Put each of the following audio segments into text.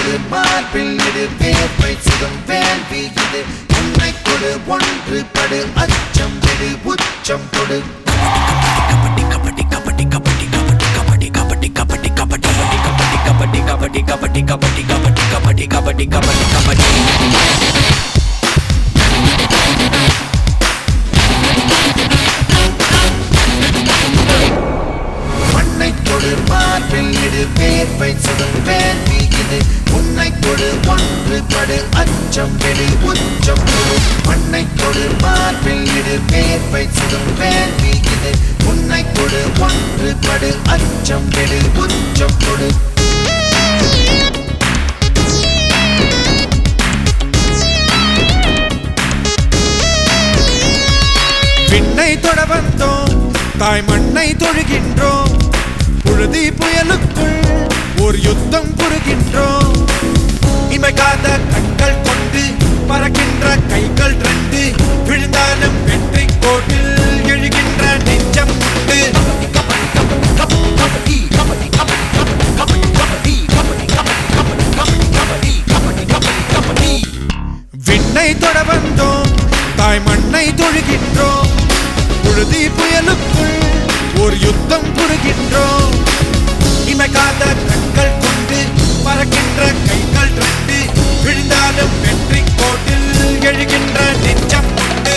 கொடு மார்பில் இடு வேர்வை சுடும் வேள்வி இது உன்னை கொடு ஒன்று படு அச்சம் விடு உச்சம் கொடு மண்ணை கொடு மார்பில் இடு வேர்வை சுடும் வேள்வி இது உன்னை கொடு ஒன்று படு அச்சம் விடு உச்சம் கொடு மண்ணை கொடு மார்பில் இடு வேர்வை சுடும் வேள்வி இது உன்னை கொடு ஒன்று படு அச்சம் விடு உச்சம் கொடு விண்ணை தொட வந்தோம் தாய் மண்ணை தொழுகின்றோம் புழுதி புயலுக்குள் ஒரு யுத்தம் புரிகின்றோம் இமைக்காத கண்கள் கொண்டு பறக்கின்ற கைகள் ரெண்டு விழுந்தாலும் வெற்றி கோட்டில் எழுகின்ற நெஞ்சம் உண்டு விண்ணை தொட வந்தோம் தாய் மண்ணை தொழுகின்றோம் புழுதி புயலுக்குள் ஒரு யுத்தம் புரிகின்றோம் இமைக்காத கண்கள் கொண்டு பறக்கின்ற கைகள் ரெண்டு விழுந்தாலும் வெற்றி கோட்டில் எழுகின்ற நெஞ்சம் உண்டு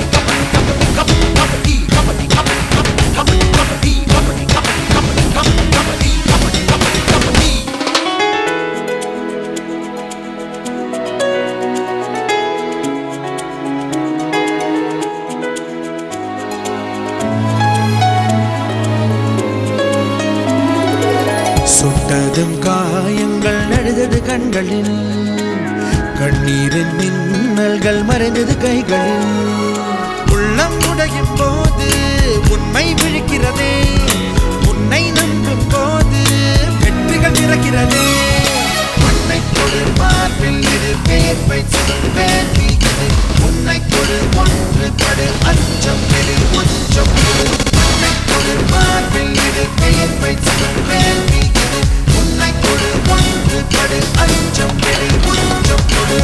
சுட்டதும் காயங்கள் நழுதது கண்களில் கண்ணீரின் மின்னல்கள் மறைந்தது கைகளில் உள்ளம் உடையும் போது உண்மை விழிக்கிறதே உன்னை நம்பும் போது வெற்றிகள் இறக்கிறதே மண்ணை கொடு மார்பில் இடு வேர்வை சுடும் வேள்வி இது உன்னை கொடு ஒன்று படு அச்சம் விடு உச்சம் கொடு மண்ணை கொடு மார்பில் இடு வேர்வை சுடும் வேள்வி இது உன்னை கொடு ஒன்று படு அச்சம் விடு உச்சம் கொடு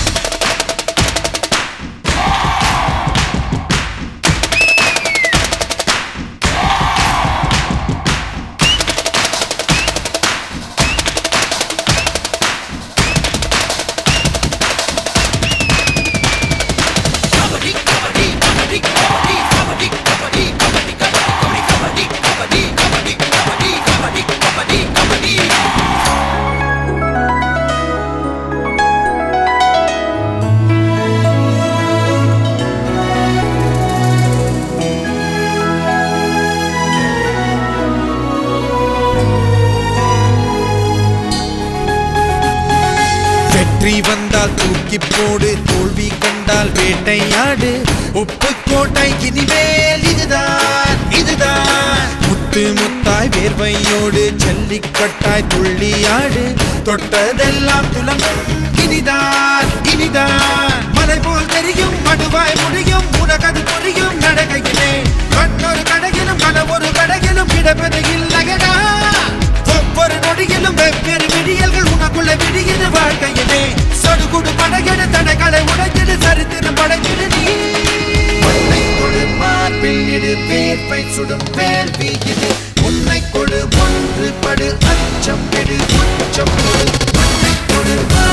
வெற்றி வந்தால் தூக்கி போடு தோல்வி கண்டால் வேட்டையாடு உப்பு கோட்டை இனிமேல் இதுதான் இதுதான் முத்து முத்தாய் வேர்வையோடு ஜல்லிக்கட்டாய் துள்ளியாடு தொட்டதெல்லாம் துலங்கும் இனிதான் இனிதான் மலை போல் தெரியும் மடுவாய் முடியும் உனக்கது புரியும் நடக்கையிலே கண்ணொரு கடையிலும் கனவொரு கடையிலும் கிடப்பது இல்லையடா ஒவ்வொரு நொடியிலும் வெவ்வேறு விடியல்கள் உனக்குள்ள விடியுது வாழ்க்கையிலே சொடுகுடு படையெடு தடைகளை உடைச்சிடு சரித்திரம் படைச்சிடு நீ மண்ணை கொடு மார்பில் இடு வேர்வை சுடும் வேள்வி இது உன்னை கொடு ஒன்று படு அச்சம் விடு உச்சம் கொடு மண்ணை கொடு